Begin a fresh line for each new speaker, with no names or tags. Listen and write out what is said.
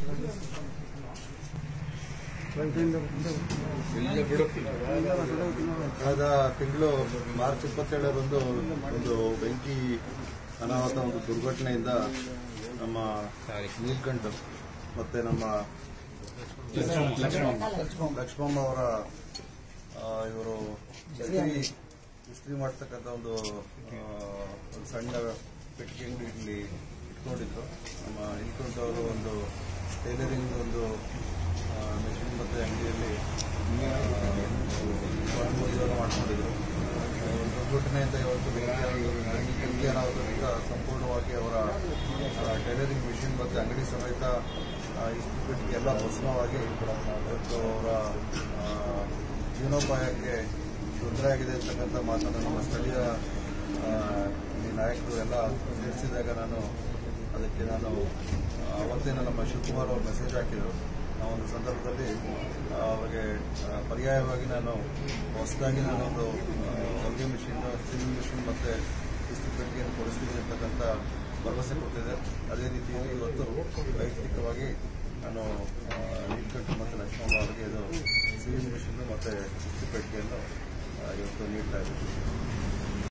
ಕಳೆದ ತಿಂಗಳು ಮಾರ್ಚ್ ಇಪ್ಪತ್ತೇಳರಂದು ಒಂದು ಬೆಂಕಿ ಅನಾಹುತ ಒಂದು ದುರ್ಘಟನೆಯಿಂದ ನಮ್ಮ ನೀಲ್ಕಂಠ್ ಮತ್ತೆ ನಮ್ಮ ಲಕ್ಷ್ಮಮ್ಮ ಅವರ ಆ, ಇವರು ಇಸ್ತ್ರಿ ಇಸ್ತ್ರಿ ಮಾಡ್ತಕ್ಕಂಥ ಒಂದು ಆ, ಒಂದು ಸಣ್ಣ ಪೆಟ್ಟಿಗೆ ಅಂಗಡಿ ಇಲ್ಲಿ ಇಟ್ಕೊಂಡಿದ್ರು ನಮ್ಮ ಇಟ್ಕೊಂಡು ಅವರು ಒಂದು ಟೈಲರಿಂಗ್ ಒಂದು ಮೆಷಿನ್ ಮತ್ತೆ ಅಂಗಡಿಯಲ್ಲಿ ಉದ್ಯೋಗ ಮಾಡ್ಕೊಂಡಿದ್ರು ಆ, ಒಂದು ದುರ್ಘಟನೆಯಿಂದ ಇವತ್ತು ಬೆಂಕಿ ಬೆಂಕಿ ಅನಾಹುತದಿಂದ ಸಂಪೂರ್ಣವಾಗಿ ಅವರ ಆ, ಟೈಲರಿಂಗ್ ಮಿಷಿನ್ ಮತ್ತೆ ಅಂಗಡಿ ಸಮೇತ ಆ, ಇಸ್ತ್ರಿ ಪೆಟ್ಟಿಗೆ ಎಲ್ಲ ಭಸ್ಮವಾಗಿ ಇವತ್ತು ಅವರ ಆ, ಜೀವನೋಪಾಯಕ್ಕೆ ತೊಂದರೆ ಆಗಿದೆ ಅಂತಕ್ಕಂಥ ಮಾತನ್ನು ನಮ್ಮ ಸ್ಥಳೀಯ ಆ, ಈ ನಾಯಕರು ಎಲ್ಲ ತಿಳಿಸಿದಾಗ ನಾನು ಅದಕ್ಕೆ ನಾನು ಆ, ಅವತ್ತೇನು ನಮ್ಮ ಶಿವಕುಮಾರ್ ಅವರು ಮೆಸೇಜ್ ಹಾಕಿದರು ಆ ಒಂದು ಸಂದರ್ಭದಲ್ಲಿ ಆ, ಅವರಿಗೆ ಆ, ಪರ್ಯಾಯವಾಗಿ ನಾನು ಹೊಸದಾಗಿ ನಾನೊಂದು ಆ, ಹೊಲಿಗೆ ಮಿಷಿನ್ ಸ್ಟಿಚಿಂಗ್ ಮಿಷಿನ್ ಮತ್ತು ಇಸ್ತ್ರಿ ಪೆಟ್ಟಿಗೆಯನ್ನು ಕೊಡಿಸ್ತೀನಿ ಅಂತಕ್ಕಂಥ ಭರವಸೆ ಕೊಟ್ಟಿದೆ ಅದೇ ರೀತಿಯಲ್ಲಿ ಇವತ್ತು ವೈಯಕ್ತಿಕವಾಗಿ ನಾನು ಆ, ನೀಲಕಂಠ ಮತ್ತು ಲಕ್ಷ್ಮಮ್ಮ ಅವರಿಗೆ ಇದು ಸೀಲಿಂಗ್ ಮಿಷಿನ್ ಮತ್ತು ಇಸ್ತ್ರಿ ಪೆಟ್ಟಿಗೆಯನ್ನು ಆ, ಇವತ್ತು ನೀಡ್ತಾ ಇದ್ದೀನಿ